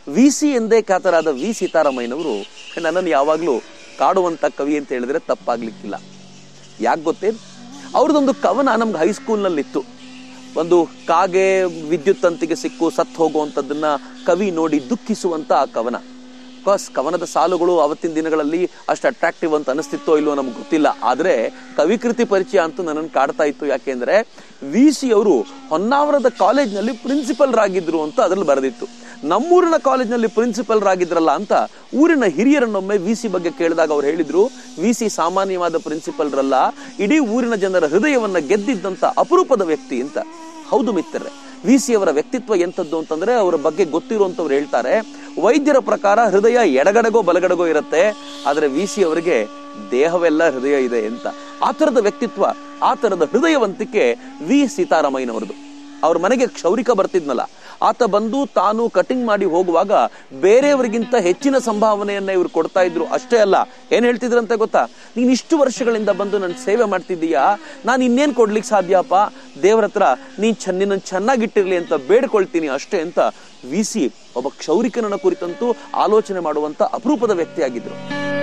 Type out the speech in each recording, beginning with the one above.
V C ಎಂದೇ ಖ್ಯಾತರಾದ V ಸೀತಾರಾಮಯ್ಯನವರು ನನ್ನನ್ನು ಯಾವಾಗಲೂ ಕಾಡುವಂತ ಕವಿ ಅಂತ ಹೇಳಿದ್ರೆ ತಪ್ಪಾಗ್ಲಿಕ್ಕಿಲ್ಲ ಯಾಕೆ ಗೊತ್ತೇನು ಅವ್ರದ್ದೊಂದು ಕವನ ನಮ್ಗೆ ಹೈಸ್ಕೂಲ್ನಲ್ಲಿತ್ತು ಒಂದು ಕಾಗೆ ವಿದ್ಯುತ್ ತಂತಿಗೆ ಸಿಕ್ಕು ಸತ್ತು ಹೋಗುವಂಥದ್ದನ್ನ ಕವಿ ನೋಡಿ ದುಃಖಿಸುವಂತ ಆ ಕವನ ಬಿಕಾಸ್ ಕವನದ ಸಾಲುಗಳು ಅವತ್ತಿನ ದಿನಗಳಲ್ಲಿ ಅಷ್ಟು ಅಟ್ರಾಕ್ಟಿವ್ ಅಂತ ಅನಿಸ್ತಿತ್ತೋ ಇಲ್ವೋ ನಮ್ಗೆ ಗೊತ್ತಿಲ್ಲ ಆದ್ರೆ ಕವಿಕೃತಿ ಪರಿಚಯ ಅಂತೂ ನನ್ನನ್ನು ಕಾಡ್ತಾ ಇತ್ತು ಯಾಕೆಂದ್ರೆ ವಿ ಸಿ ಅವರು ಹೊನ್ನಾವರದ ಕಾಲೇಜ್ನಲ್ಲಿ ಪ್ರಿನ್ಸಿಪಲ್ ರಾಗಿದ್ರು ಅಂತ ಅದ್ರಲ್ಲಿ ಬರೆದಿತ್ತು ನಮ್ಮೂರಿನ ಕಾಲೇಜ್ನಲ್ಲಿ ಪ್ರಿನ್ಸಿಪಲ್ ರಾಗಿದ್ರಲ್ಲ ಅಂತ ಊರಿನ ಹಿರಿಯರನ್ನೊಮ್ಮೆ ವಿ ಸಿ ಬಗ್ಗೆ ಕೇಳಿದಾಗ ಅವ್ರು ಹೇಳಿದ್ರು ವಿ ಸಿ ಸಾಮಾನ್ಯವಾದ ಪ್ರಿನ್ಸಿಪಲ್ರಲ್ಲ ಇಡೀ ಊರಿನ ಜನರ ಹೃದಯವನ್ನ ಗೆದ್ದಿದ್ದಂತ ಅಪರೂಪದ ವ್ಯಕ್ತಿ ಅಂತ ಹೌದು ಮಿತ್ರರೇ ವಿ ಸಿ ಅವರ ವ್ಯಕ್ತಿತ್ವ ಎಂಥದ್ದು ಅಂತಂದ್ರೆ ಅವರ ಬಗ್ಗೆ ಗೊತ್ತಿರುವಂತವ್ರು ಹೇಳ್ತಾರೆ ವೈದ್ಯರ ಪ್ರಕಾರ ಹೃದಯ ಎಡಗಡೆಗೋ ಬಲಗಡೆಗೋ ಇರುತ್ತೆ ಆದ್ರೆ ವಿ ಸಿ ಅವರಿಗೆ ದೇಹವೆಲ್ಲ ಹೃದಯ ಇದೆ ಅಂತ ಆ ತರದ ವ್ಯಕ್ತಿತ್ವ ಆ ತರದ ಹೃದಯವಂತಿಕೆ ವಿ ಸೀತಾರಾಮಯ್ಯನವರದು ಅವ್ರ ಮನೆಗೆ ಕ್ಷೌರಿಕ ಬರ್ತಿದ್ನಲ್ಲ ಆತ ಬಂದು ತಾನು ಕಟಿಂಗ್ ಮಾಡಿ ಹೋಗುವಾಗ ಬೇರೆಯವರಿಗಿಂತ ಹೆಚ್ಚಿನ ಸಂಭಾವನೆಯನ್ನ ಇವ್ರು ಕೊಡ್ತಾ ಇದ್ರು ಅಷ್ಟೇ ಅಲ್ಲ ಏನ್ ಹೇಳ್ತಿದ್ರಂತೆ ಗೊತ್ತಾ ನೀನ್ ಇಷ್ಟು ವರ್ಷಗಳಿಂದ ಬಂದು ನನ್ ಸೇವೆ ಮಾಡ್ತಿದ್ದೀಯಾ ನಾನು ಇನ್ನೇನ್ ಕೊಡ್ಲಿಕ್ಕೆ ಸಾಧ್ಯಪ್ಪ ದೇವ್ರ ಹತ್ರ ನೀನ್ ಚೆನ್ನ ನಿನ್ನ ಚೆನ್ನಾಗಿಟ್ಟಿರ್ಲಿ ಅಂತ ಬೇಡ್ಕೊಳ್ತೀನಿ ಅಷ್ಟೇ ಅಂತ ವಿ ಸಿ ಒಬ್ಬ ಕ್ಷೌರಿಕನನ್ನ ಕುರಿತಂತೂ ಆಲೋಚನೆ ಮಾಡುವಂತ ಅಪರೂಪದ ವ್ಯಕ್ತಿಯಾಗಿದ್ರು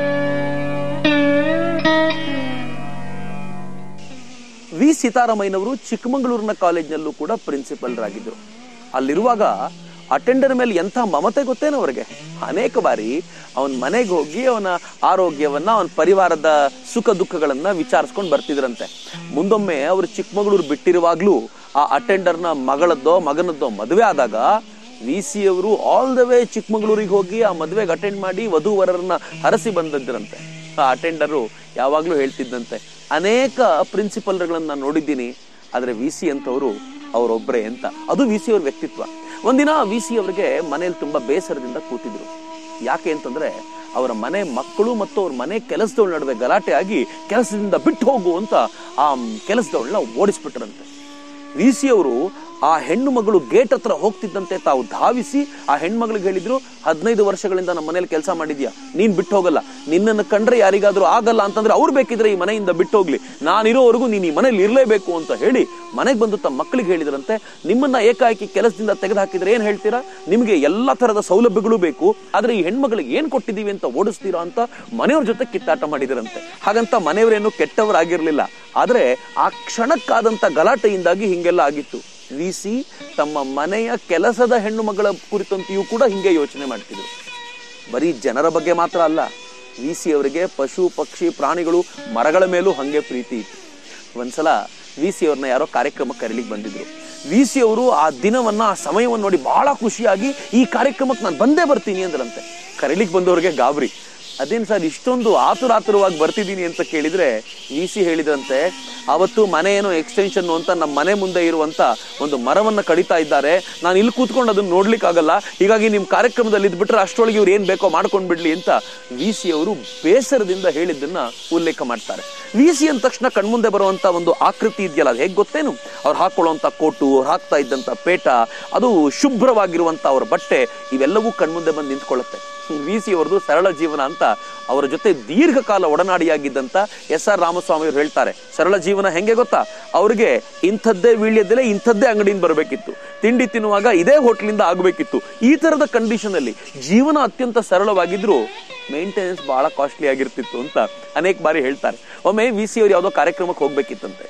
ವಿ ಸೀತಾರಾಮಯ್ಯನವರು ಚಿಕ್ಕಮಗಳೂರಿನ ಕಾಲೇಜ್ನಲ್ಲೂ ಕೂಡ ಪ್ರಿನ್ಸಿಪಲ್ರಾಗಿದ್ರು ಅಲ್ಲಿರುವಾಗ ಅಟೆಂಡರ್ ಮೇಲೆ ಎಂಥ ಮಮತೆ ಗೊತ್ತೇನೋ ಅವರಿಗೆ ಅನೇಕ ಬಾರಿ ಅವನ ಮನೆಗೆ ಹೋಗಿ ಅವನ ಆರೋಗ್ಯವನ್ನ ಅವನ ಪರಿವಾರದ ಸುಖ ದುಃಖಗಳನ್ನ ವಿಚಾರಿಸ್ಕೊಂಡು ಬರ್ತಿದ್ರಂತೆ ಮುಂದೊಮ್ಮೆ ಅವರು ಚಿಕ್ಕಮಗಳೂರು ಬಿಟ್ಟಿರುವಾಗ್ಲೂ ಆ ಅಟೆಂಡರ್ನ ಮಗಳದ್ದೋ ಮಗನದ್ದೋ ಮದುವೆ ಆದಾಗ ವಿ ಸಿ ಅವರು ಆಲ್ ದ ವೇ ಚಿಕ್ಕಮಗಳೂರಿಗೆ ಹೋಗಿ ಆ ಮದುವೆಗೆ ಅಟೆಂಡ್ ಮಾಡಿ ವಧುವರರನ್ನ ಹರಸಿ ಬಂದಿದ್ರಂತೆ ಆ ಅಟೆಂಡರು ಯಾವಾಗ್ಲೂ ಹೇಳ್ತಿದ್ದಂತೆ ಅನೇಕ ಪ್ರಿನ್ಸಿಪಲ್ಗಳನ್ನ ನಾನು ನೋಡಿದ್ದೀನಿ ಆದ್ರೆ ವಿ ಸಿ ಅಂತವರು ಅವರೊಬ್ಬರೇ ಅಂತ ಅದು ವಿ ಸಿ ಅವ್ರ ವ್ಯಕ್ತಿತ್ವ ಒಂದಿನ ವಿ ಸಿ ಅವರಿಗೆ ಮನೇಲಿ ತುಂಬಾ ಬೇಸರದಿಂದ ಕೂತಿದ್ರು ಯಾಕೆ ಅಂತಂದ್ರೆ ಅವರ ಮನೆ ಮಕ್ಕಳು ಮತ್ತು ಅವ್ರ ಮನೆ ಕೆಲಸದವಳ ನಡುವೆ ಗಲಾಟೆ ಆಗಿ ಕೆಲಸದಿಂದ ಬಿಟ್ಟು ಹೋಗು ಅಂತ ಆ ಕೆಲಸದವಳನ್ನ ಓಡಿಸ್ಬಿಟ್ರಂತೆ ವಿ ಸಿ ಅವರು ಆ ಹೆಣ್ಣು ಮಗಳು ಗೇಟ್ ಹತ್ರ ಹೋಗ್ತಿದ್ದಂತೆ ತಾವು ಧಾವಿಸಿ ಆ ಹೆಣ್ಮಗಳಿಗೆ ಹೇಳಿದ್ರು ಹದಿನೈದು ವರ್ಷಗಳಿಂದ ನಮ್ಮ ಮನೇಲಿ ಕೆಲಸ ಮಾಡಿದ್ಯಾ ನೀನ್ ಬಿಟ್ಟು ಹೋಗಲ್ಲ ನಿನ್ನನ್ನು ಕಂಡ್ರೆ ಯಾರಿಗಾದ್ರೂ ಆಗಲ್ಲ ಅಂತಂದ್ರೆ ಅವ್ರು ಬೇಕಿದ್ರೆ ಈ ಮನೆಯಿಂದ ಬಿಟ್ಟು ಹೋಗ್ಲಿ ನಾನಿರೋವರೆಗೂ ನೀನ್ ಈ ಮನೇಲಿ ಇರ್ಲೇಬೇಕು ಅಂತ ಹೇಳಿ ಮನೆಗೆ ಬಂದು ತಮ್ಮ ಮಕ್ಕಳಿಗೆ ಹೇಳಿದ್ರಂತೆ ನಿಮ್ಮನ್ನ ಏಕಾಏಕಿ ಕೆಲಸದಿಂದ ತೆಗೆದು ಹಾಕಿದ್ರೆ ಏನ್ ಹೇಳ್ತೀರಾ ನಿಮ್ಗೆ ಎಲ್ಲಾ ತರದ ಸೌಲಭ್ಯಗಳು ಬೇಕು ಆದ್ರೆ ಈ ಹೆಣ್ಮಗಳಿಗೆ ಏನ್ ಕೊಟ್ಟಿದೀವಿ ಅಂತ ಓಡಿಸ್ತೀರಾ ಅಂತ ಮನೆಯವ್ರ ಜೊತೆ ಕಿತ್ತಾಟ ಮಾಡಿದ್ರಂತೆ ಹಾಗಂತ ಮನೆಯವರೇನು ಕೆಟ್ಟವರಾಗಿರ್ಲಿಲ್ಲ ಆದ್ರೆ ಆ ಕ್ಷಣಕ್ಕಾದಂತ ಗಲಾಟೆಯಿಂದಾಗಿ ಹಿಂಗೆಲ್ಲ ಆಗಿತ್ತು ವಿ ಸಿ ತಮ್ಮ ಮನೆಯ ಕೆಲಸದ ಹೆಣ್ಣು ಮಗಳ ಕುರಿತಂತೆಯೂ ಕೂಡ ಹಿಂಗೆ ಯೋಚನೆ ಮಾಡ್ತಿದ್ರು ಬರೀ ಜನರ ಬಗ್ಗೆ ಮಾತ್ರ ಅಲ್ಲ ವಿ ಸಿ ಅವರಿಗೆ ಪಶು ಪಕ್ಷಿ ಪ್ರಾಣಿಗಳು ಮರಗಳ ಮೇಲೂ ಹಂಗೆ ಪ್ರೀತಿ ಇತ್ತು ಒಂದ್ಸಲ ವಿ ಸಿ ಅವ್ರನ್ನ ಯಾರೋ ಕಾರ್ಯಕ್ರಮಕ್ಕೆ ಕರೀಲಿಕ್ಕೆ ಬಂದಿದ್ರು ವಿ ಸಿ ಅವರು ಆ ದಿನವನ್ನ ಆ ಸಮಯವನ್ನು ನೋಡಿ ಬಹಳ ಖುಷಿಯಾಗಿ ಈ ಕಾರ್ಯಕ್ರಮಕ್ಕೆ ನಾನು ಬಂದೇ ಬರ್ತೀನಿ ಅಂದ್ರಂತೆ ಕರೀಲಿಕ್ಕೆ ಬಂದವ್ರಿಗೆ ಗಾಬರಿ ಅದೇನ್ ಸರ್ ಇಷ್ಟೊಂದು ಆತುರಾತುರವಾಗಿ ಬರ್ತಿದ್ದೀನಿ ಅಂತ ಕೇಳಿದ್ರೆ ವಿ ಸಿ ಹೇಳಿದಂತೆ ಅವತ್ತು ಮನೆ ಏನೋ ಎಕ್ಸ್ಟೆನ್ಷನ್ ಅಂತ ನಮ್ಮ ಮನೆ ಮುಂದೆ ಇರುವಂತ ಒಂದು ಮರವನ್ನ ಕಡಿತಾ ಇದ್ದಾರೆ ನಾನು ಇಲ್ಲಿ ಕೂತ್ಕೊಂಡು ಅದನ್ನ ನೋಡ್ಲಿಕ್ಕೆ ಆಗಲ್ಲ ಹೀಗಾಗಿ ನಿಮ್ ಕಾರ್ಯಕ್ರಮದಲ್ಲಿ ಇದ್ಬಿಟ್ರೆ ಅಷ್ಟರೊಳಗೆ ಇವ್ರು ಏನ್ ಬೇಕೋ ಮಾಡ್ಕೊಂಡ್ ಬಿಡ್ಲಿ ಅಂತ ವಿ ಸಿ ಅವರು ಬೇಸರದಿಂದ ಹೇಳಿದ್ದನ್ನ ಉಲ್ಲೇಖ ಮಾಡ್ತಾರೆ ವಿ ಸಿ ಅಂದ ತಕ್ಷಣ ಕಣ್ಮುಂದೆ ಬರುವಂತ ಒಂದು ಆಕೃತಿ ಇದೆಯಲ್ಲ ಅದು ಹೇಗೆ ಗೊತ್ತೇನು ಅವ್ರು ಹಾಕೊಳ್ಳುವಂತ ಕೋಟು ಅವ್ರು ಹಾಕ್ತಾ ಇದ್ದಂತ ಪೇಟ ಅದು ಶುಭ್ರವಾಗಿರುವಂತ ಅವ್ರ ಬಟ್ಟೆ ಇವೆಲ್ಲವೂ ಕಣ್ಮುಂದೆ ಬಂದು ನಿಂತ್ಕೊಳ್ಳುತ್ತೆ ವಿ ಸಿ ಅವ್ರದ್ದು ಸರಳ ಜೀವನ ಅಂತ ಅವರ ಜೊತೆ ದೀರ್ಘಕಾಲ ಒಡನಾಡಿಯಾಗಿದ್ದಂತ ಎಸ್ ಆರ್ ರಾಮಸ್ವಾಮಿ ಅವರು ಹೇಳ್ತಾರೆ ಸರಳ ಜೀವನ ಹೆಂಗೆ ಗೊತ್ತಾ ಅವ್ರಿಗೆ ಇಂಥದ್ದೇ ವೀಳ್ಯದಲ್ಲೇ ಇಂಥದ್ದೇ ಅಂಗಡಿಯಿಂದ ಬರಬೇಕಿತ್ತು ತಿಂಡಿ ತಿನ್ನುವಾಗ ಇದೇ ಹೋಟ್ಲಿಂದ ಆಗಬೇಕಿತ್ತು ಈ ತರದ ಕಂಡೀಷನ್ ಅಲ್ಲಿ ಜೀವನ ಅತ್ಯಂತ ಸರಳವಾಗಿದ್ರು ಮೇಂಟೆನೆನ್ಸ್ ಬಹಳ ಕಾಸ್ಟ್ಲಿ ಆಗಿರ್ತಿತ್ತು ಅಂತ ಅನೇಕ ಬಾರಿ ಹೇಳ್ತಾರೆ ಒಮ್ಮೆ ವಿ ಸಿ ಅವ್ರು ಯಾವುದೋ ಕಾರ್ಯಕ್ರಮಕ್ಕೆ ಹೋಗ್ಬೇಕಿತ್ತಂತೆ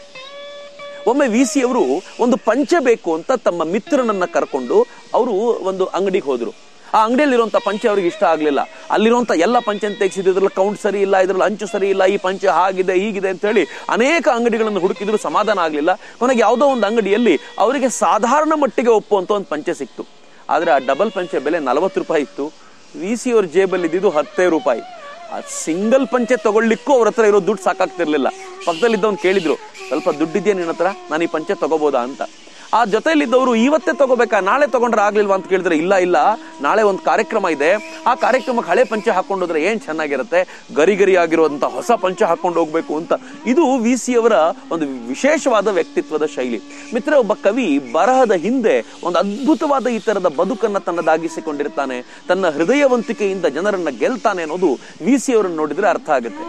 ಒಮ್ಮೆ ವಿ ಸಿ ಅವರು ಒಂದು ಪಂಚೆ ಬೇಕು ಅಂತ ತಮ್ಮ ಮಿತ್ರನನ್ನ ಕರ್ಕೊಂಡು ಅವರು ಒಂದು ಅಂಗಡಿಗೆ ಹೋದ್ರು ಆ ಅಂಗಡಿಯಲ್ಲಿರುವಂತ ಪಂಚೆ ಅವ್ರಿಗೆ ಇಷ್ಟ ಆಗ್ಲಿಲ್ಲ ಅಲ್ಲಿರುವಂತ ಎಲ್ಲ ಪಂಚೆನ ತೆಗೆಸಿದ್ರು ಇದ್ರಲ್ಲಿ ಕೌಂಟ್ ಸರಿ ಇಲ್ಲ ಇದ್ರಲ್ಲಿ ಅಂಚು ಸರಿ ಇಲ್ಲ ಈ ಪಂಚೆ ಹಾಗಿದೆ ಹೀಗಿದೆ ಅಂತ ಹೇಳಿ ಅನೇಕ ಅಂಗಡಿಗಳನ್ನು ಹುಡುಕಿದ್ರು ಸಮಾಧಾನ ಆಗ್ಲಿಲ್ಲ ಕೊನೆಗೆ ಯಾವುದೋ ಒಂದು ಅಂಗಡಿಯಲ್ಲಿ ಅವರಿಗೆ ಸಾಧಾರಣ ಮಟ್ಟಿಗೆ ಒಪ್ಪುವಂತ ಒಂದು ಪಂಚೆ ಸಿಕ್ತು ಆದ್ರೆ ಆ ಡಬಲ್ ಪಂಚೆ ಬೆಲೆ ನಲವತ್ತು ರೂಪಾಯಿ ಇತ್ತು ವಿ ಸಿ ಅವ್ರ ಜೇಬಲ್ಲಿ ಇದ್ದಿದ್ದು ಹತ್ತೇ ರೂಪಾಯಿ ಆ ಸಿಂಗಲ್ ಪಂಚೆ ತಗೊಳ್ಲಿಕ್ಕೂ ಅವ್ರ ಹತ್ರ ಇರೋ ದುಡ್ಡು ಸಾಕಾಗ್ತಿರ್ಲಿಲ್ಲ ಪಕ್ಕದಲ್ಲಿದ್ದವ್ನು ಕೇಳಿದ್ರು ಸ್ವಲ್ಪ ದುಡ್ಡಿದ್ಯಾ ನಿನ್ನ ಹತ್ರ ನಾನು ಈ ಪಂಚೆ ತಗೋಬೋದಾ ಅಂತ ಆ ಜೊತೆಯಲ್ಲಿದ್ದವರು ಇವತ್ತೇ ತಗೋಬೇಕಾ ನಾಳೆ ತಗೊಂಡ್ರೆ ಆಗ್ಲಿಲ್ವಾ ಅಂತ ಕೇಳಿದ್ರೆ ಇಲ್ಲ ಇಲ್ಲ ನಾಳೆ ಒಂದು ಕಾರ್ಯಕ್ರಮ ಇದೆ ಆ ಕಾರ್ಯಕ್ರಮಕ್ಕೆ ಹಳೆ ಪಂಚೆ ಹಾಕೊಂಡೋದ್ರೆ ಏನ್ ಚೆನ್ನಾಗಿರುತ್ತೆ ಗರಿ ಗರಿ ಆಗಿರುವಂತ ಹೊಸ ಪಂಚೆ ಹಾಕೊಂಡು ಹೋಗ್ಬೇಕು ಅಂತ ಇದು ವಿ ಸಿ ಅವರ ಒಂದು ವಿಶೇಷವಾದ ವ್ಯಕ್ತಿತ್ವದ ಶೈಲಿ ಮಿತ್ರ ಒಬ್ಬ ಕವಿ ಬರಹದ ಹಿಂದೆ ಒಂದು ಅದ್ಭುತವಾದ ಈ ತರದ ಬದುಕನ್ನ ತನ್ನದಾಗಿಸಿಕೊಂಡಿರ್ತಾನೆ ತನ್ನ ಹೃದಯವಂತಿಕೆಯಿಂದ ಜನರನ್ನ ಗೆಲ್ತಾನೆ ಅನ್ನೋದು ವಿ ಸಿ ಅವರನ್ನು ನೋಡಿದ್ರೆ ಅರ್ಥ ಆಗುತ್ತೆ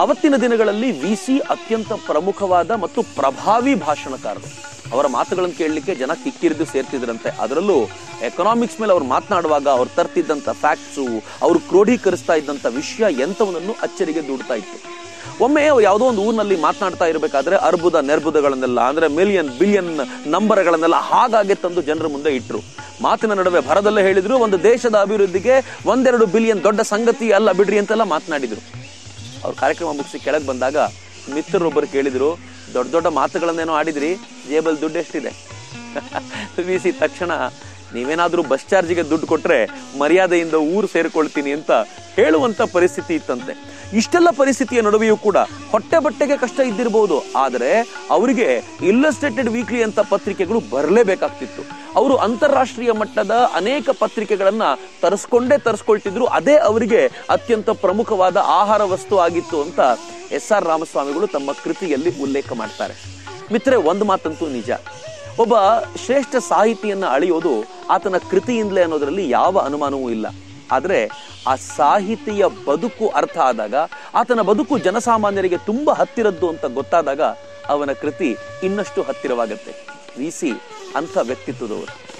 ಅವತ್ತಿನ ದಿನಗಳಲ್ಲಿ ವಿ ಸಿ ಅತ್ಯಂತ ಪ್ರಮುಖವಾದ ಮತ್ತು ಪ್ರಭಾವಿ ಭಾಷಣಕಾರರು ಅವರ ಮಾತುಗಳನ್ನು ಕೇಳಲಿಕ್ಕೆ ಜನ ಕಿಕ್ಕಿರಿದು ಸೇರ್ತಿದ್ರಂತೆ ಅದರಲ್ಲೂ ಎಕನಾಮಿಕ್ಸ್ ಮೇಲೆ ಅವ್ರು ಮಾತನಾಡುವಾಗ ಅವ್ರು ತರ್ತಿದ್ದಂಥ ಫ್ಯಾಕ್ಟ್ಸು ಅವರು ಕ್ರೋಢೀಕರಿಸ್ತಾ ಇದ್ದಂಥ ವಿಷಯ ಎಂಥವನನ್ನು ಅಚ್ಚರಿಗೆ ದೂಡ್ತಾ ಇತ್ತು ಒಮ್ಮೆ ಅವ್ರು ಯಾವುದೋ ಒಂದು ಊರಿನಲ್ಲಿ ಮಾತನಾಡ್ತಾ ಇರಬೇಕಾದ್ರೆ ಅರ್ಬುದ ನೆರ್ಬುದಗಳನ್ನೆಲ್ಲ ಅಂದ್ರೆ ಮಿಲಿಯನ್ ಬಿಲಿಯನ್ ನಂಬರ್ಗಳನ್ನೆಲ್ಲ ಹಾಗಾಗಿ ತಂದು ಜನರ ಮುಂದೆ ಇಟ್ರು ಮಾತಿನ ನಡುವೆ ಭರದಲ್ಲೇ ಹೇಳಿದ್ರು ಒಂದು ದೇಶದ ಅಭಿವೃದ್ಧಿಗೆ ಒಂದೆರಡು ಬಿಲಿಯನ್ ದೊಡ್ಡ ಸಂಗತಿ ಅಲ್ಲ ಬಿಡ್ರಿ ಅಂತೆಲ್ಲ ಮಾತನಾಡಿದ್ರು ಅವ್ರ ಕಾರ್ಯಕ್ರಮ ಮುಗಿಸಿ ಕೆಳಗೆ ಬಂದಾಗ ಮಿತ್ರರೊಬ್ಬರು ಕೇಳಿದ್ರು ದೊಡ್ಡ ದೊಡ್ಡ ಮಾತುಗಳನ್ನೇನೋ ಆಡಿದ್ರಿ ಜೇಬಲ್ ದುಡ್ಡು ಎಷ್ಟಿದೆ ವಿ ಸಿ ತಕ್ಷಣ ನೀವೇನಾದ್ರೂ ಬಸ್ ಚಾರ್ಜಿಗೆ ದುಡ್ಡು ಕೊಟ್ರೆ ಮರ್ಯಾದೆಯಿಂದ ಊರು ಸೇರ್ಕೊಳ್ತೀನಿ ಅಂತ ಹೇಳುವಂತ ಪರಿಸ್ಥಿತಿ ಇತ್ತಂತೆ ಇಷ್ಟೆಲ್ಲ ಪರಿಸ್ಥಿತಿಯ ನಡುವೆಯೂ ಕೂಡ ಹೊಟ್ಟೆ ಬಟ್ಟೆಗೆ ಕಷ್ಟ ಇದ್ದಿರಬಹುದು ಆದರೆ ಅವರಿಗೆ ಇಲ್ಲಸ್ಟ್ರೇಟೆಡ್ ವೀಕ್ಲಿ ಅಂತ ಪತ್ರಿಕೆಗಳು ಬರಲೇಬೇಕಾಗ್ತಿತ್ತು ಅವರು ಅಂತಾರಾಷ್ಟ್ರೀಯ ಮಟ್ಟದ ಅನೇಕ ಪತ್ರಿಕೆಗಳನ್ನ ತರಿಸ್ಕೊಂಡೇ ತರಿಸ್ಕೊಳ್ತಿದ್ರು ಅದೇ ಅವರಿಗೆ ಅತ್ಯಂತ ಪ್ರಮುಖವಾದ ಆಹಾರ ವಸ್ತು ಆಗಿತ್ತು ಅಂತ ಎಸ್ ಆರ್ ರಾಮಸ್ವಾಮಿಗಳು ತಮ್ಮ ಕೃತಿಯಲ್ಲಿ ಉಲ್ಲೇಖ ಮಾಡ್ತಾರೆ ಮಿತ್ರೆ ಒಂದು ಮಾತಂತೂ ನಿಜ ಒಬ್ಬ ಶ್ರೇಷ್ಠ ಸಾಹಿತಿಯನ್ನ ಅಳೆಯೋದು ಆತನ ಕೃತಿಯಿಂದಲೇ ಅನ್ನೋದರಲ್ಲಿ ಯಾವ ಅನುಮಾನವೂ ಇಲ್ಲ ಆದರೆ ಆ ಸಾಹಿತಿಯ ಬದುಕು ಅರ್ಥ ಆದಾಗ ಆತನ ಬದುಕು ಜನಸಾಮಾನ್ಯರಿಗೆ ತುಂಬಾ ಹತ್ತಿರದ್ದು ಅಂತ ಗೊತ್ತಾದಾಗ ಅವನ ಕೃತಿ ಇನ್ನಷ್ಟು ಹತ್ತಿರವಾಗತ್ತೆ ವಿ ಸಿ ಅಂಥ ವ್ಯಕ್ತಿತ್ವದವರು